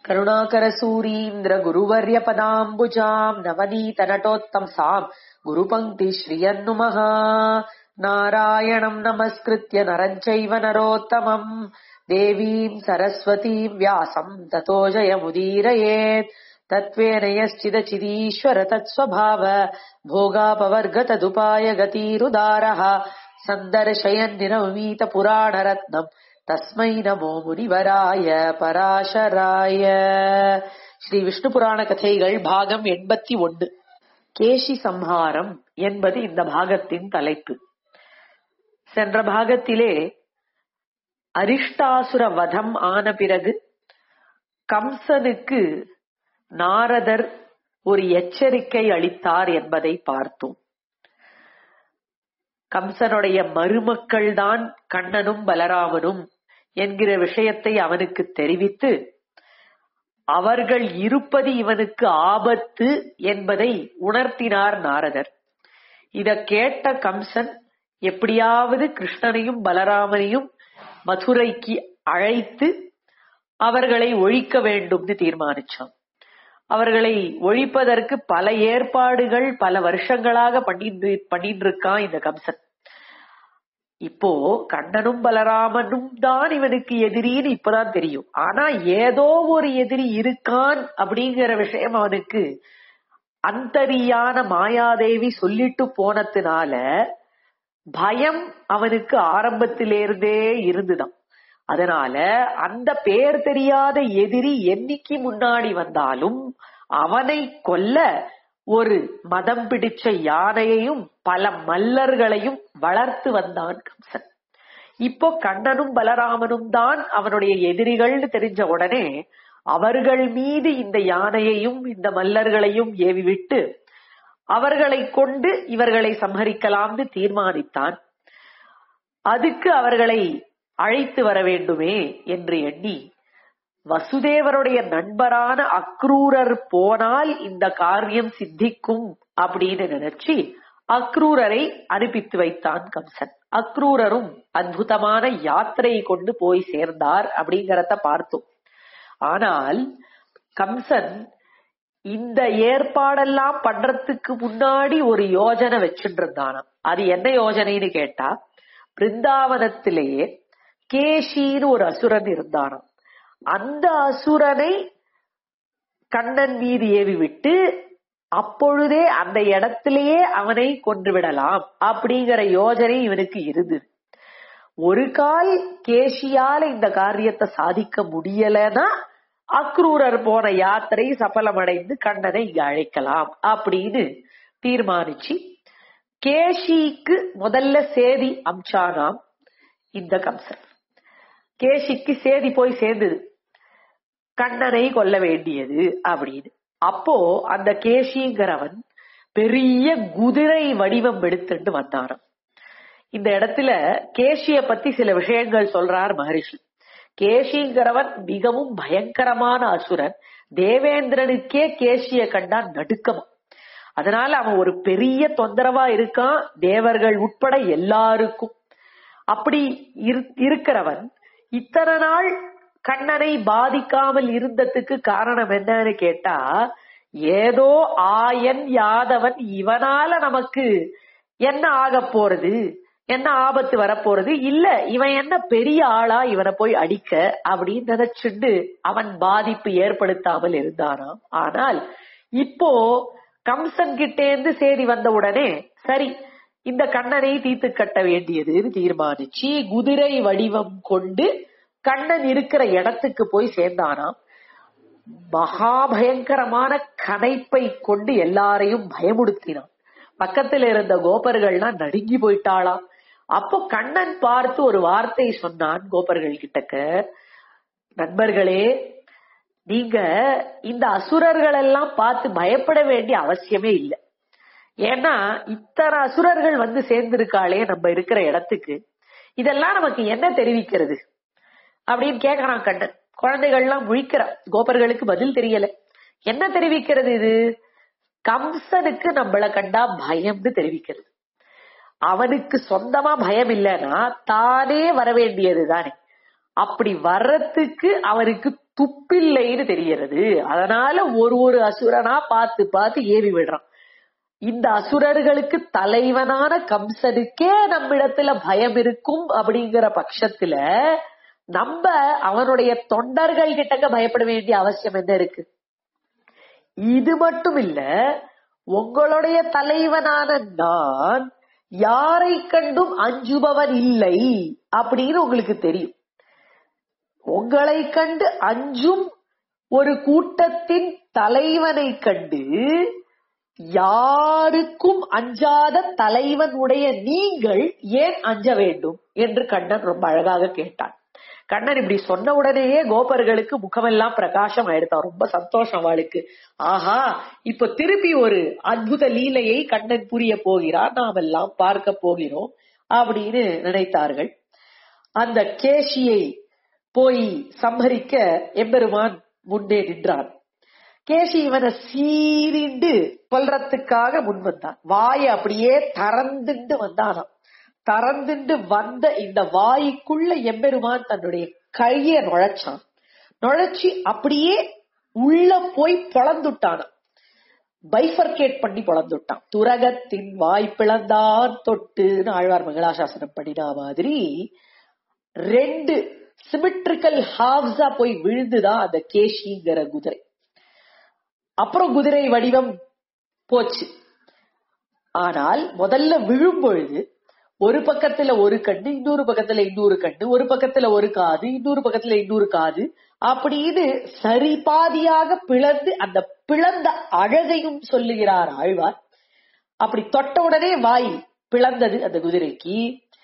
करुणाकरसूरीन्द्रगुरुवर्यपदाम्बुजाम् नवनीतनटोत्तंसाम् गुरुपङ्क्तिश्रियन्नुमः नारायणम् नमस्कृत्य नरम् चैव नरोत्तमम् देवीम् सरस्वतीम् व्यासम् ततो जयमुदीरयेत् तत्त्वेन यश्चिदचिदीश्वर तत्स्वभाव भोगापवर्गतदुपाय गतिरुदारः सन्दर्शयन्निरमीतपुराणरत्नम् தஸ்மை நமோ முனிவராய பராசராய ஸ்ரீ விஷ்ணு புராண கதைகள் பாகம் எண்பத்தி ஒன்று கேசி சம்ஹாரம் என்பது இந்த பாகத்தின் தலைப்பு சென்ற பாகத்திலே அரிஷ்டாசுர வதம் ஆன பிறகு கம்சனுக்கு நாரதர் ஒரு எச்சரிக்கை அளித்தார் என்பதை பார்த்தோம் கம்சனுடைய மருமக்கள் தான் கண்ணனும் பலராமனும் என்கிற விஷயத்தை அவனுக்கு தெரிவித்து அவர்கள் இருப்பது இவனுக்கு ஆபத்து என்பதை உணர்த்தினார் நாரதர் இத கேட்ட கம்சன் எப்படியாவது கிருஷ்ணனையும் பலராமனையும் மதுரைக்கு அழைத்து அவர்களை ஒழிக்க வேண்டும்னு தீர்மானிச்சான் அவர்களை ஒழிப்பதற்கு பல ஏற்பாடுகள் பல வருஷங்களாக பண்ணிட்டு பண்ணிட்டு இருக்கான் இந்த கம்சன் இப்போ கண்ணனும் பலராமனும் தான் இவனுக்கு எதிரின்னு இப்பதான் தெரியும் ஆனா ஏதோ ஒரு எதிரி இருக்கான் அப்படிங்கிற விஷயம் அவனுக்கு அந்தரியான மாயாதேவி சொல்லிட்டு போனதுனால பயம் அவனுக்கு ஆரம்பத்திலிருந்தே இருந்துதான் அதனால அந்த பேர் தெரியாத எதிரி என்னைக்கு முன்னாடி வந்தாலும் அவனை கொல்ல ஒரு மதம் பிடிச்ச யானையையும் பல மல்லர்களையும் வளர்த்து வந்தான் கம்சன் இப்போ கண்ணனும் பலராமனும் தான் அவனுடைய எதிரிகள்னு தெரிஞ்ச உடனே அவர்கள் மீது இந்த யானையையும் இந்த மல்லர்களையும் ஏவி விட்டு அவர்களை கொண்டு இவர்களை சம்ஹரிக்கலாம்னு தீர்மானித்தான் அதுக்கு அவர்களை அழைத்து வர வேண்டுமே என்று எண்ணி வசுதேவருடைய நண்பரான அக்ரூரர் போனால் இந்த காரியம் சித்திக்கும் அப்படின்னு நினைச்சு அக்ரூரரை அனுப்பித்து வைத்தான் கம்சன் அக்ரூரரும் அற்புதமான யாத்திரையை கொண்டு போய் சேர்ந்தார் அப்படிங்கறத பார்த்தோம் ஆனால் கம்சன் இந்த ஏற்பாடெல்லாம் பண்றதுக்கு முன்னாடி ஒரு யோஜனை வச்சுட்டு இருந்தானாம் அது என்ன யோஜனைன்னு கேட்டா பிருந்தாவனத்திலேயே கேஷின்னு ஒரு அசுரன் இருந்தானாம் அந்த அசுரனை கண்ணன் மீது ஏவி விட்டு அப்பொழுதே அந்த இடத்திலேயே அவனை கொன்று விடலாம் அப்படிங்கிற யோஜனை இவனுக்கு இருந்தது ஒரு கால் கேஷியால இந்த காரியத்தை சாதிக்க முடியலன்னா அக்ரூரர் போன யாத்திரை சபலமடைந்து கண்ணனை இங்க அழைக்கலாம் அப்படின்னு தீர்மானிச்சு கேஷிக்கு முதல்ல சேதி அம்சானாம் இந்த கம்சன் கேஷிக்கு சேதி போய் சேர்ந்தது கண்ணனை கொல்ல வேண்டியது அப்படின்னு அப்போ அந்த கேஷிங்கிறவன் பெரிய குதிரை வடிவம் எடுத்துட்டு வந்தானாம் இந்த இடத்துல கேஷிய பத்தி சில விஷயங்கள் சொல்றார் மகரிஷி கேஷிங்கிறவன் மிகவும் பயங்கரமான அசுரன் தேவேந்திரனுக்கே கேஷிய கண்டா நடுக்கமா அதனால அவன் ஒரு பெரிய தொந்தரவா இருக்கான் தேவர்கள் உட்பட எல்லாருக்கும் அப்படி இருக்கிறவன் இத்தனை நாள் கண்ணனை பாதிக்காமல் இருந்ததுக்கு காரணம் என்னன்னு கேட்டா ஏதோ ஆயன் யாதவன் இவனால நமக்கு என்ன ஆக போறது என்ன ஆபத்து வரப்போறது இல்ல இவன் என்ன பெரிய ஆளா இவனை போய் அடிக்க அப்படின்னு நினைச்சுண்டு அவன் பாதிப்பு ஏற்படுத்தாமல் இருந்தானாம் ஆனால் இப்போ கம்சன் கிட்டேந்து சேதி வந்த உடனே சரி இந்த கண்ணனை தீர்த்து கட்ட வேண்டியதுன்னு தீர்மானிச்சு குதிரை வடிவம் கொண்டு கண்ணன் இருக்கிற இடத்துக்கு போய் சேர்ந்தானாம் மகாபயங்கரமான கனைப்பை கொண்டு எல்லாரையும் பயமுடுத்தினான் பக்கத்துல இருந்த கோபர்கள்லாம் நடுங்கி போயிட்டாளாம் அப்போ கண்ணன் பார்த்து ஒரு வார்த்தை சொன்னான் கோபர்கள் கிட்டக்க நண்பர்களே நீங்க இந்த அசுரர்கள் எல்லாம் பார்த்து பயப்பட வேண்டிய அவசியமே இல்லை ஏன்னா இத்தனை அசுரர்கள் வந்து சேர்ந்திருக்காளே நம்ம இருக்கிற இடத்துக்கு இதெல்லாம் நமக்கு என்ன தெரிவிக்கிறது அப்படின்னு கேக்குறான் கண்ணன் குழந்தைகள்லாம் முழிக்கிறான் கோபர்களுக்கு பதில் தெரியல என்ன தெரிவிக்கிறது இது கம்சனுக்கு நம்மள கண்டா பயம்னு தெரிவிக்கிறது அவனுக்கு சொந்தமா பயம் இல்லைன்னா தானே வர வேண்டியது தானே அப்படி வர்றதுக்கு அவருக்கு துப்பில்லைன்னு தெரியறது அதனால ஒரு ஒரு அசுரனா பார்த்து பார்த்து ஏவி விடுறான் இந்த அசுரர்களுக்கு தலைவனான கம்சனுக்கே நம்மிடத்துல பயம் இருக்கும் அப்படிங்கிற பட்சத்துல நம்ம அவனுடைய தொண்டர்கள் கிட்டக்க பயப்பட வேண்டிய அவசியம் என்ன இருக்கு இது மட்டும் இல்ல உங்களுடைய தலைவனான நான் யாரை கண்டும் அஞ்சுபவன் இல்லை அப்படின்னு உங்களுக்கு தெரியும் உங்களை கண்டு அஞ்சும் ஒரு கூட்டத்தின் தலைவனை கண்டு யாருக்கும் அஞ்சாத தலைவன் உடைய நீங்கள் ஏன் அஞ்ச வேண்டும் என்று கண்ணன் ரொம்ப அழகாக கேட்டான் கண்ணன் இப்படி சொன்ன உடனேயே கோபர்களுக்கு முகமெல்லாம் பிரகாசம் ஆயிடுத்தான் ரொம்ப சந்தோஷம் அவளுக்கு ஆஹா இப்ப திருப்பி ஒரு அற்புத லீலையை கண்ணன் புரிய போகிறார் நாம் எல்லாம் பார்க்க போகிறோம் அப்படின்னு நினைத்தார்கள் அந்த கேஷியை போய் சம்ஹரிக்க எம்பெருமான் முன்னே நின்றான் கேசி இவனை சீரிண்டு கொல்றதுக்காக முன் வந்தான் வாயை அப்படியே திறந்துண்டு வந்தானாம் திறந்துண்டு வந்த இந்த வாய்க்குள்ள எம்பெருமான் தன்னுடைய கைய நுழைச்சான் நுழைச்சி அப்படியே உள்ள போய் பொழந்துட்டானாம் பைஃபர்கேட் பண்ணி பொழந்துட்டான் துரகத்தின் வாய் பிளந்தான் தொட்டுன்னு ஆழ்வார் மங்களாசாசனம் பண்ணினா மாதிரி ரெண்டு சிமெட்ரிக்கல் ஹாவ்ஸா போய் விழுந்துதான் அந்த கேஷிங்கிற குதிரை அப்புறம் குதிரை வடிவம் போச்சு ஆனால் முதல்ல விழும் பொழுது ஒரு பக்கத்துல ஒரு கண்ணு இன்னொரு பக்கத்துல இன்னொரு கண்ணு ஒரு பக்கத்துல ஒரு காது இன்னொரு பக்கத்துல இன்னொரு காது அப்படின்னு சரிபாதியாக பிளந்து அந்த பிளந்த அழகையும் சொல்லுகிறார் ஆழ்வார் அப்படி தொட்ட உடனே வாய் பிளந்தது அந்த குதிரைக்கு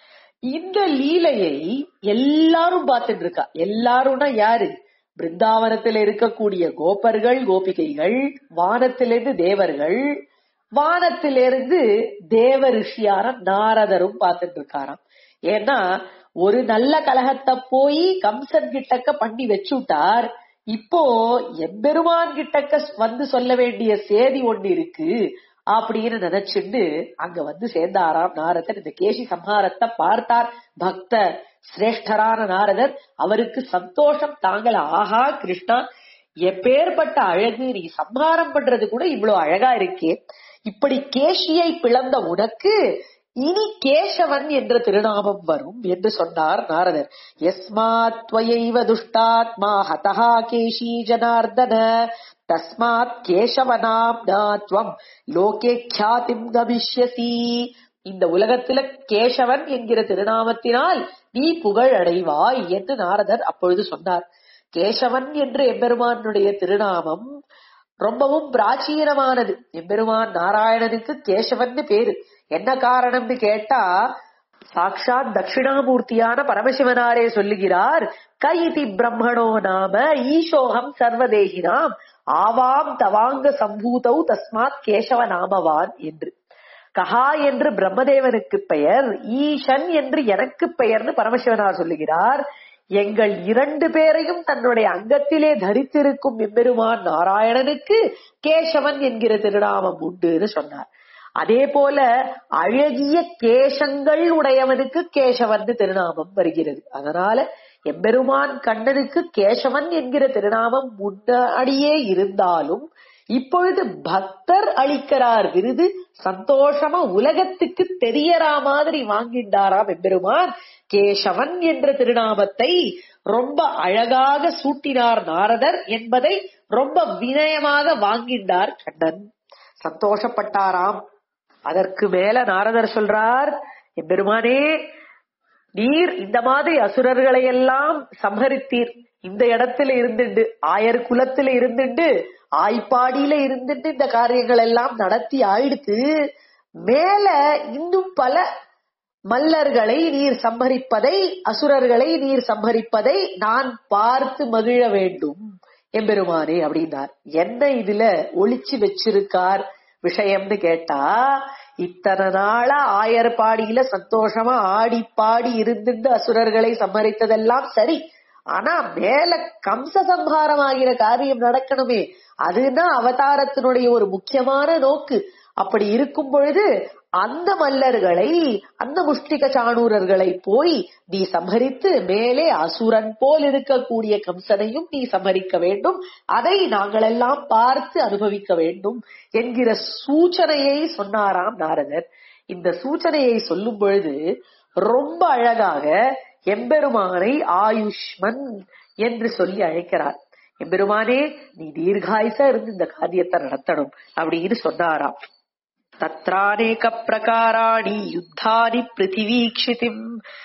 இந்த லீலையை எல்லாரும் பார்த்துட்டு இருக்கா எல்லாரும்னா யாரு பிருந்தாவனத்தில் இருக்கக்கூடிய கோபர்கள் கோபிகைகள் வானத்திலிருந்து தேவர்கள் வானத்திலிருந்து தேவ ரிஷியார நாரதரும் பார்த்துட்டு இருக்காராம் ஏன்னா ஒரு நல்ல கலகத்தை போய் கம்சன் கிட்டக்க பண்ணி வச்சுட்டார் இப்போ எம்பெருமான் கிட்டக்க வந்து சொல்ல வேண்டிய சேதி ஒண்ணு இருக்கு அப்படின்னு நினைச்சுண்டு அங்க வந்து சேர்ந்தாராம் நாரதர் இந்த கேசி சம்ஹாரத்தை பார்த்தார் பக்த சிரேஷ்டரான நாரதர் அவருக்கு சந்தோஷம் தாங்கல ஆஹா கிருஷ்ணா எப்பேற்பட்ட அழகு நீ சம்ஹாரம் பண்றது கூட இவ்வளவு அழகா இருக்கே இப்படி கேஷியை பிளந்த உனக்கு இனி கேசவன் என்ற திருநாமம் வரும் என்று சொன்னார் நாரதர் எஸ்மாத் துவயைவ துஷ்டாத்மா ஹதஹா கேஷி ஜனார்தன தஸ்மாத் கேசவனாம் நாத்வம் லோகே ख्यातिம் கமிஷ்யசி இந்த உலகத்துல கேசவன் என்கிற திருநாமத்தினால் நீ புகழ் அடைவாய் என்று நாரதர் அப்பொழுது சொன்னார் கேசவன் என்று எம்பெருமானுடைய திருநாமம் ரொம்பவும் பிராச்சீனமானது எம்பெருமான் நாராயணனுக்கு கேசவன் பேரு என்ன காரணம்னு கேட்டா சாக்ஷாத் தட்சிணாமூர்த்தியான பரமசிவனாரே சொல்லுகிறார் கைதி பிரம்மணோ நாம ஈசோகம் சர்வதேகினாம் ஆவாம் தவாங்க சம்பூதௌ தஸ்மாத் கேசவ நாமவான் என்று கஹா என்று பிரம்மதேவனுக்கு பெயர் ஈசன் என்று எனக்கு பெயர்னு பரமசிவனார் சொல்லுகிறார் எங்கள் இரண்டு பேரையும் தன்னுடைய அங்கத்திலே தரித்திருக்கும் எம்பெருமான் நாராயணனுக்கு கேசவன் என்கிற திருநாமம் உண்டுன்னு சொன்னார் அதே போல அழகிய கேசங்கள் உடையவனுக்கு கேசவன் திருநாமம் வருகிறது அதனால எம்பெருமான் கண்ணனுக்கு கேசவன் என்கிற திருநாமம் முன்னாடியே இருந்தாலும் இப்பொழுது பக்தர் அளிக்கிறார் விருது சந்தோஷமா உலகத்துக்கு தெரியறா மாதிரி வாங்கிண்டாராம் எம்பெருமான் கேசவன் என்ற திருநாமத்தை ரொம்ப அழகாக சூட்டினார் நாரதர் என்பதை ரொம்ப வினயமாக வாங்கிண்டார் கண்ணன் சந்தோஷப்பட்டாராம் அதற்கு மேல நாரதர் சொல்றார் எம்பெருமானே நீர் இந்த மாதிரி அசுரர்களை எல்லாம் சம்ஹரித்தீர் இந்த இடத்துல இருந்துண்டு ஆயர் குலத்துல இருந்துண்டு ஆய்ப்பாடியில இருந்துட்டு இந்த காரியங்கள் எல்லாம் நடத்தி ஆயிடுத்து மேல இன்னும் பல மல்லர்களை நீர் சம்ஹரிப்பதை அசுரர்களை நீர் சம்ஹரிப்பதை நான் பார்த்து மகிழ வேண்டும் எம்பெருமானே அப்படின்னார் என்ன இதுல ஒளிச்சு வச்சிருக்கார் விஷயம்னு கேட்டா இத்தனை நாளா ஆயர்பாடியில சந்தோஷமா ஆடி பாடி இருந்துட்டு அசுரர்களை சம்மரித்ததெல்லாம் சரி ஆனா மேல கம்ச சம்ஹாரம் ஆகிற காரியம் நடக்கணுமே அதுதான் அவதாரத்தினுடைய ஒரு முக்கியமான நோக்கு அப்படி இருக்கும் பொழுது அந்த மல்லர்களை அந்த முஷ்டிக சாணூரர்களை போய் நீ சம்ஹரித்து மேலே அசுரன் போல் இருக்கக்கூடிய கம்சனையும் நீ சம்ஹரிக்க வேண்டும் அதை நாங்களெல்லாம் பார்த்து அனுபவிக்க வேண்டும் என்கிற சூச்சனையை சொன்னாராம் நாரதர் இந்த சூச்சனையை சொல்லும் பொழுது ரொம்ப அழகாக எம்பெருமானை ஆயுஷ்மன் என்று சொல்லி அழைக்கிறார் எம்பெருமானே நீ தீர்காயுசா இருந்து இந்த காரியத்தை நடத்தணும் அப்படின்னு சொன்னாராம் தத்ரானேக பிரகாராணி யுத்தானி பிருத்திவீக்ஷிதிம்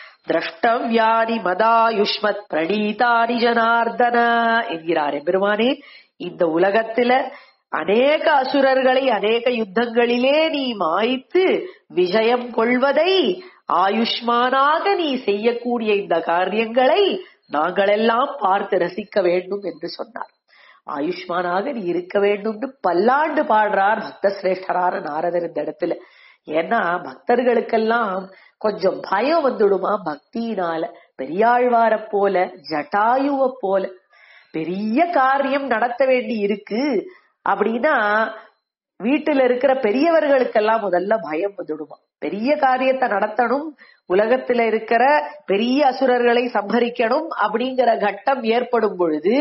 திரஷ்டவ்யானி மதாயுஷ்மத் பிரணீதானி ஜனார்தன என்கிறார் எம்பெருமானே இந்த உலகத்துல அநேக அசுரர்களை அநேக யுத்தங்களிலே நீ மாய்த்து விஜயம் கொள்வதை ஆயுஷ்மானாக நீ செய்யக்கூடிய இந்த காரியங்களை நாங்களெல்லாம் பார்த்து ரசிக்க வேண்டும் என்று சொன்னார் ஆயுஷ்மானாக நீ இருக்க வேண்டும்னு பல்லாண்டு பாடுறார் பக்த சிரேஷ்டரான நாரதர் இந்த இடத்துல ஏன்னா பக்தர்களுக்கெல்லாம் கொஞ்சம் பயம் வந்துடுமா பக்தியினால பெரியாழ்வார போல ஜட்டாயுவ போல பெரிய காரியம் நடத்த வேண்டி இருக்கு அப்படின்னா வீட்டுல இருக்கிற பெரியவர்களுக்கெல்லாம் முதல்ல பயம் வந்துடுமா பெரிய காரியத்தை நடத்தணும் உலகத்துல இருக்கிற பெரிய அசுரர்களை சம்பரிக்கணும் அப்படிங்கிற கட்டம் ஏற்படும் பொழுது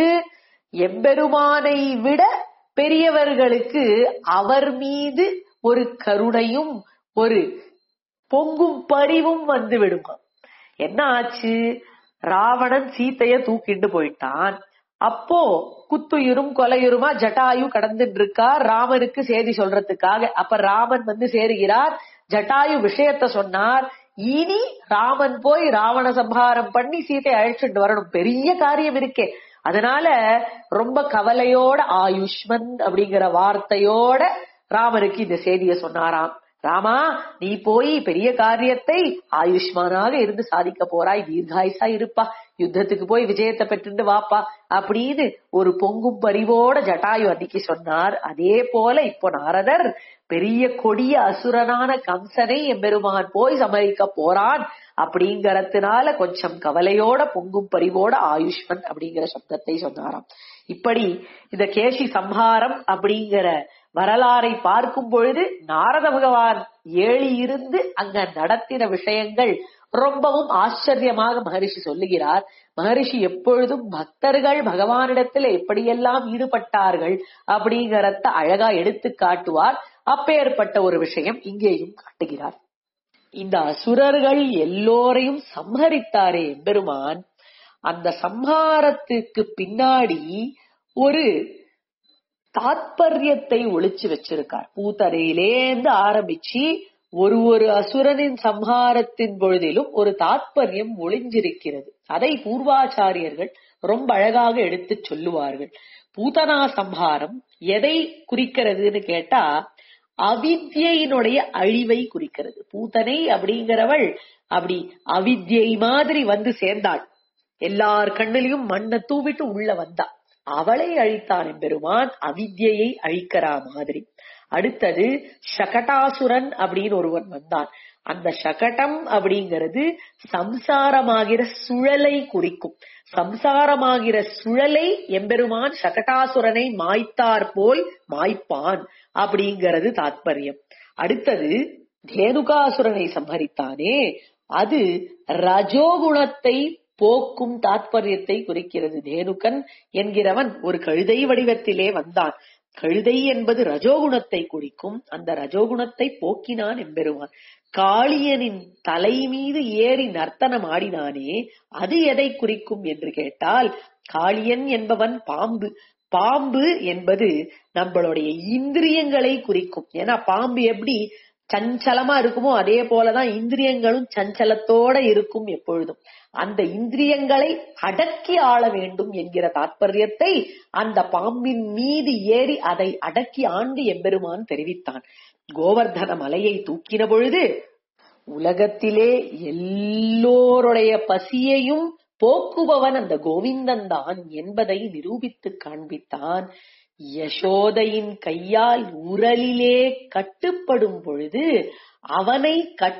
எம்பெருமானை விட பெரியவர்களுக்கு அவர் மீது ஒரு கருணையும் ஒரு பொங்கும் பரிவும் வந்து விடுமா என்ன ஆச்சு ராவணன் சீத்தைய தூக்கிண்டு போயிட்டான் அப்போ குத்துயிரும் கொலையுருமா ஜட்டாயு கடந்துட்டு இருக்கா ராமனுக்கு செய்தி சொல்றதுக்காக அப்ப ராமன் வந்து சேருகிறார் ஜட்டாயு விஷயத்த சொன்னார் இனி ராமன் போய் ராவண சம்ஹாரம் பண்ணி சீத்தை அழைச்சிட்டு வரணும் பெரிய காரியம் இருக்கே அதனால ரொம்ப கவலையோட ஆயுஷ்மன் அப்படிங்கிற வார்த்தையோட ராமனுக்கு இந்த செய்திய சொன்னாராம் ராமா நீ போய் பெரிய காரியத்தை ஆயுஷ்மானாக இருந்து சாதிக்க போறாய் தீர்காயுசா இருப்பா யுத்தத்துக்கு போய் விஜயத்தை பெற்றுண்டு வாப்பா அப்படின்னு ஒரு பொங்கும் பரிவோட ஜட்டாயு அன்னைக்கு சொன்னார் அதே போல இப்போ நாரதர் பெரிய கொடிய அசுரனான கம்சனை எம்பெருமான் போய் சமரிக்க போறான் அப்படிங்கறதுனால கொஞ்சம் கவலையோட பொங்கும் பரிவோட ஆயுஷ்மன் அப்படிங்கிற சப்தத்தை சொன்னாராம் இப்படி இந்த கேசி சம்ஹாரம் அப்படிங்கிற வரலாறை பார்க்கும் பொழுது நாரத பகவான் ஏழி இருந்து அங்க நடத்தின விஷயங்கள் ரொம்பவும் ஆச்சரியமாக மகரிஷி சொல்லுகிறார் மகரிஷி எப்பொழுதும் பக்தர்கள் பகவானிடத்துல எப்படியெல்லாம் ஈடுபட்டார்கள் அப்படிங்கறத அழகா எடுத்து காட்டுவார் அப்பேற்பட்ட ஒரு விஷயம் இங்கேயும் காட்டுகிறார் இந்த அசுரர்கள் எல்லோரையும் சம்ஹரித்தாரே எம்பெருமான் அந்த சம்ஹாரத்துக்கு பின்னாடி ஒரு தாத்பரியத்தை ஒளிச்சு வச்சிருக்கார் பூத்தரையிலேந்து ஆரம்பிச்சு ஒரு ஒரு அசுரனின் சம்ஹாரத்தின் பொழுதிலும் ஒரு தாத்பரியம் ஒளிஞ்சிருக்கிறது அதை பூர்வாச்சாரியர்கள் ரொம்ப அழகாக எடுத்து சொல்லுவார்கள் பூதனா சம்ஹாரம் எதை குறிக்கிறதுன்னு கேட்டா அவித்யினுடைய அழிவை குறிக்கிறது பூத்தனை அப்படிங்கிறவள் அப்படி அவித்யை மாதிரி வந்து சேர்ந்தாள் எல்லார் கண்ணிலையும் மண்ணை தூவிட்டு உள்ள வந்தா அவளை அழித்தான் எம்பெருமான் அவித்யை அழிக்கிறா மாதிரி அடுத்தது ஷகடாசுரன் அப்படின்னு ஒருவன் வந்தான் அந்த ஷகடம் அப்படிங்கிறது சம்சாரமாகிற சுழலை குறிக்கும் சம்சாரமாகிற சுழலை எம்பெருமான் ஷகடாசுரனை மாய்த்தார் போல் மாய்ப்பான் அப்படிங்கிறது தாத்பரியம் அடுத்தது தேனுகாசுரனை சம்ஹரித்தானே அது ரஜோகுணத்தை போக்கும் தாத்பரியத்தை குறிக்கிறது தேனுகன் என்கிறவன் ஒரு கழுதை வடிவத்திலே வந்தான் கழுதை என்பது ரஜோகுணத்தை குறிக்கும் அந்த ரஜோகுணத்தை போக்கினான் எம்பெருமான் காளியனின் தலை மீது ஏறி நர்த்தனம் ஆடினானே அது எதை குறிக்கும் என்று கேட்டால் காளியன் என்பவன் பாம்பு பாம்பு என்பது நம்மளுடைய இந்திரியங்களை குறிக்கும் ஏன்னா பாம்பு எப்படி சஞ்சலமா இருக்குமோ அதே போலதான் இந்திரியங்களும் சஞ்சலத்தோட இருக்கும் எப்பொழுதும் அந்த இந்திரியங்களை அடக்கி ஆள வேண்டும் என்கிற தாற்பயத்தை அந்த பாம்பின் மீது ஏறி அதை அடக்கி ஆண்டு எம்பெருமான் தெரிவித்தான் கோவர்தன மலையை தூக்கின பொழுது உலகத்திலே எல்லோருடைய பசியையும் போக்குபவன் அந்த கோவிந்தன் தான் என்பதை நிரூபித்து காண்பித்தான் யசோதையின் கையால் உரலிலே கட்டுப்படும் பொழுது அவனை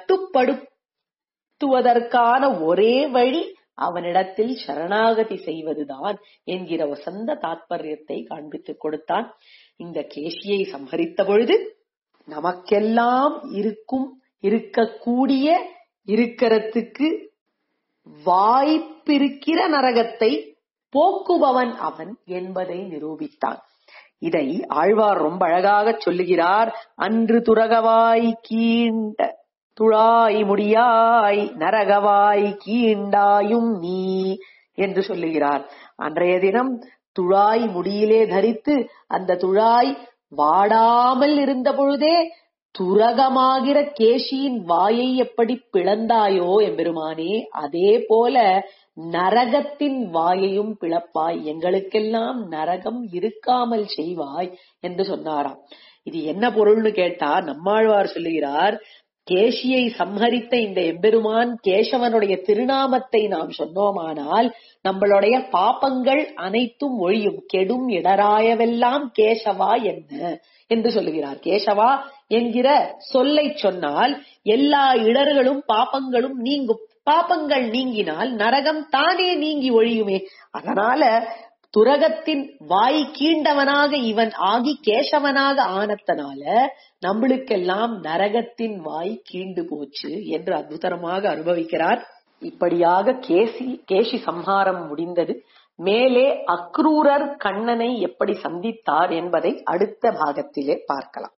கட்டுப்படுத்துவதற்கான ஒரே வழி அவனிடத்தில் சரணாகதி செய்வதுதான் என்கிற வசந்த தாத்பரியத்தை காண்பித்துக் கொடுத்தான் இந்த கேசியை சம்ஹரித்த பொழுது நமக்கெல்லாம் இருக்கும் இருக்கக்கூடிய இருக்கிறதுக்கு வாய்ப்பிருக்கிற நரகத்தை போக்குபவன் அவன் என்பதை நிரூபித்தான் இதை ஆழ்வார் ரொம்ப அழகாக சொல்லுகிறார் அன்று துரகவாய் கீண்ட துழாய் முடியாய் நரகவாய் கீண்டாயும் நீ என்று சொல்லுகிறார் அன்றைய தினம் துழாய் முடியிலே தரித்து அந்த துழாய் வாடாமல் இருந்த பொழுதே துரகமாகிற கேசியின் வாயை எப்படி பிளந்தாயோ எம்பெருமானே அதே போல நரகத்தின் வாயையும் பிளப்பாய் எங்களுக்கெல்லாம் நரகம் இருக்காமல் செய்வாய் என்று சொன்னாராம் இது என்ன பொருள்னு கேட்டா நம்மாழ்வார் சொல்லுகிறார் கேசியை சம்ஹரித்த இந்த எம்பெருமான் கேசவனுடைய திருநாமத்தை நாம் சொன்னோமானால் நம்மளுடைய பாப்பங்கள் அனைத்தும் ஒழியும் கெடும் இடராயவெல்லாம் கேசவா என்ன என்று சொல்லுகிறார் கேசவா என்கிற சொல்லை சொன்னால் எல்லா இடர்களும் பாப்பங்களும் நீங்கும் பாப்பங்கள் நீங்கினால் நரகம் தானே நீங்கி ஒழியுமே அதனால துரகத்தின் வாய் கீண்டவனாக இவன் ஆகி கேசவனாக ஆனத்தனால நம்மளுக்கெல்லாம் நரகத்தின் வாய் கீண்டு போச்சு என்று அற்புதமாக அனுபவிக்கிறார் இப்படியாக கேசி கேசி சம்ஹாரம் முடிந்தது மேலே அக்ரூரர் கண்ணனை எப்படி சந்தித்தார் என்பதை அடுத்த பாகத்திலே பார்க்கலாம்